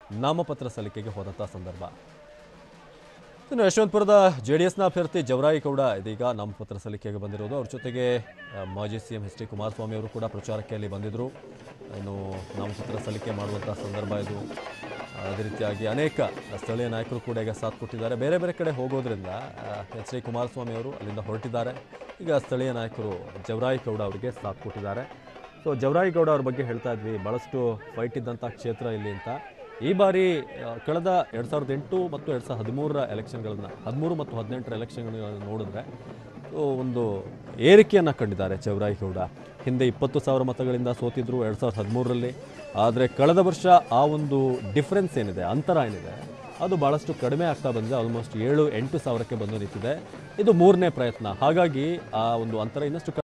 ನಾಮಪತ್ರ ಸಲ್ಲಿಕೆಗೆ ಹೋದಂಥ ಸಂದರ್ಭ ಇನ್ನು ಯಶವಂತಪುರದ ಜೆ ಡಿ ಎಸ್ನ ಅಭ್ಯರ್ಥಿ ಜವರಾಯಿ ಗೌಡ ಇದೀಗ ನಾಮಪತ್ರ ಸಲ್ಲಿಕೆಗೆ ಬಂದಿರೋದು ಅವ್ರ ಜೊತೆಗೆ ಆ, ಮಾಜಿ C M H D Kumaraswamy ಅವರು ಕೂಡ ಪ್ರಚಾರಕ್ಕೆ ಅಲ್ಲಿ ಬಂದಿದ್ದರು ಇನ್ನು ನಾಮಪತ್ರ ಸಲ್ಲಿಕೆ ಮಾಡುವಂಥ ಸಂದರ್ಭ ಇದು ಅದೇ ರೀತಿಯಾಗಿ ಅನೇಕ ಸ್ಥಳೀಯ ನಾಯಕರು ಕೂಡ ಈಗ ಸಾಥ್ ಕೊಟ್ಟಿದ್ದಾರೆ ಬೇರೆ ಬೇರೆ ಕಡೆ ಹೋಗೋದ್ರಿಂದ ಎಚ್ ಡಿ ಕುಮಾರಸ್ವಾಮಿ ಅವರು ಅಲ್ಲಿಂದ ಹೊರಟಿದ್ದಾರೆ ಈಗ ಸ್ಥಳೀಯ ನಾಯಕರು ಜವರಾಯಿ ಗೌಡ ಅವರಿಗೆ ಸಾಥ್ ಕೊಟ್ಟಿದ್ದಾರೆ ಸೊ ಜವರಾಯಿ ಗೌಡ ಅವ್ರ ಬಗ್ಗೆ ಹೇಳ್ತಾ ಇದ್ವಿ ಭಾಳಷ್ಟು ಫೈಟ್ ಇದ್ದಂಥ ಕ್ಷೇತ್ರ ಇಲ್ಲಿ ಅಂತ ಈ ಬಾರಿ ಆ, ಕಳೆದ ಎರಡು ಸಾವಿರದ ಎಂಟು ಮತ್ತು ಎರಡು ಸಾವಿರದ ಹದಿಮೂರರ ಎಲೆಕ್ಷನ್ಗಳನ್ನ ಹದಿಮೂರು ಮತ್ತು ಹದಿನೆಂಟರ ಎಲೆಕ್ಷನ್ಗಳನ್ನ ನೋಡಿದ್ರೆ ಸೊ ಒಂದು ಏರಿಕೆಯನ್ನು ಕಂಡಿದ್ದಾರೆ ಚೌರಾಯಿಗೌಡ ಹಿಂದೆ ಇಪ್ಪತ್ತು ಸಾವಿರ ಮತಗಳಿಂದ ಸೋತಿದ್ರು ಎರಡು ಸಾವಿರದ ಹದಿಮೂರರಲ್ಲಿ ಆದರೆ ಕಳೆದ ವರ್ಷ ಆ ಒಂದು ಡಿಫ್ರೆನ್ಸ್ ಏನಿದೆ ಅಂತರ ಏನಿದೆ ಅದು ಭಾಳಷ್ಟು ಕಡಿಮೆ ಆಗ್ತಾ ಬಂದಿದೆ ಆಲ್ಮೋಸ್ಟ್ ಏಳು ಎಂಟು ಸಾವಿರಕ್ಕೆ ಬಂದು ನಿಂತಿದೆ ಇದು ಮೂರನೇ ಪ್ರಯತ್ನ ಹಾಗಾಗಿ ಆ ಒಂದು ಅಂತರ ಇನ್ನಷ್ಟು